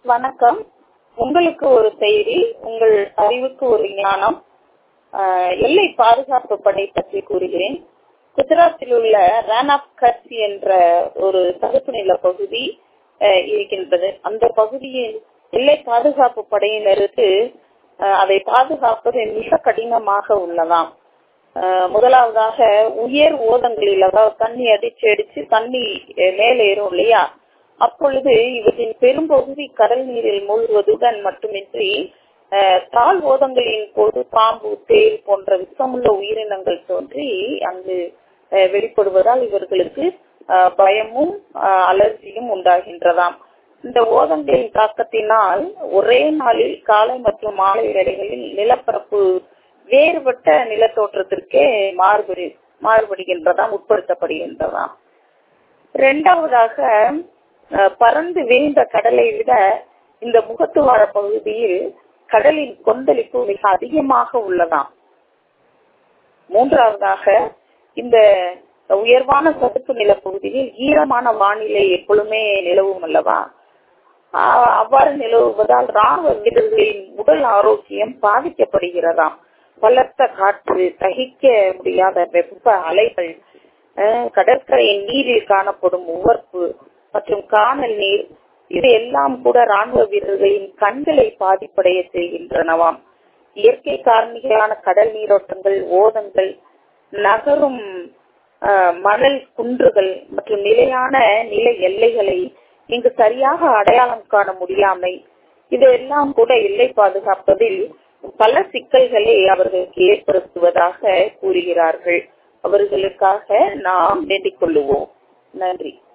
வணக்கம் உங்களுக்கு ஒரு செய்தி உங்கள் அறிவுக்கு ஒரு ஞானம் ஆஹ் எல்லை பாதுகாப்பு படை பற்றி கூறுகிறேன் குஜராத்தில் உள்ள ரான் ஆஃப் கட்ச் என்ற ஒரு தடுப்பு நில பகுதி ஆஹ் இருக்கின்றது அந்த பகுதியில் எல்லை பாதுகாப்பு படையினருக்கு ஆஹ் அதை பாதுகாப்பது மிக கடினமாக உள்ளதாம் ஆஹ் முதலாவதாக உயர் ஓதங்களில் அதாவது தண்ணி அடிச்சு அடிச்சு தண்ணி அஹ் மேலே ஏறும் இல்லையா அப்பொழுது இவற்றின் பெரும்பகுதி கடல் நீரில் மூழ்குவதுடன் மட்டுமின்றி அஹ், தாழ் ஓதங்களின் போது பாம்பு தேல் போன்ற விஷமுள்ள உயிரினங்கள் தோன்றி அங்கு அஹ், வெளிப்படுவதால் இவர்களுக்கு அஹ், பயமும் அஹ், அலர்ஜியும் உண்டாகின்றதாம் இந்த ஓதங்களின் தாக்கத்தினால் ஒரே நாளில் காலை மற்றும் மாலை வேளைகளில் நிலப்பரப்பு வேறுபட்ட நிலத்தோற்றத்திற்கே மாறுபடு மாறுபடுகின்றதாம் உட்படுத்தப்படுகின்றதாம் இரண்டாவதாக அஹ், பறந்து விரிந்த கடலை விட இந்த முகத்துவார பகுதியில் கடலின் கொந்தளிப்பு மிக அதிகமாக உள்ளதாம் மூன்றாவதாக இந்த உயர்வான சதுப்பு நிலப்பகுதியில் ஈரமான வானிலை எப்பொழுதுமே நிலவும் அல்லவா ஆஹ் அவ்வாறு நிலவுவதால் ராணுவ வீரர்களின் உடல் ஆரோக்கியம் பாதிக்கப்படுகிறதாம் பலத்த காற்று சகிக்க முடியாத வெப்ப அலைகள் அஹ் கடற்கரையின் நீரில் காணப்படும் உவர்ப்பு மற்றும் காணல் நீர் இது எல்லாம் கூட ராணுவ வீரர்களின் கண்களை பாதிப்படைய செய்கின்றனவாம் இயற்கை காரணிகளான கடல் நீரோட்டங்கள் ஓதங்கள் நகரும் அஹ், மணல் குன்றுகள் மற்றும் நிலையான நில எல்லைகளை இங்கு சரியாக அடையாளம் காண முடியாமை இதெல்லாம் கூட எல்லை பாதுகாப்பதில் பல சிக்கல்களை அவர்களுக்கு ஏற்படுத்துவதாக கூறுகிறார்கள் அவர்களுக்காக நாம் வேண்டிக் கொள்ளுவோம் நன்றி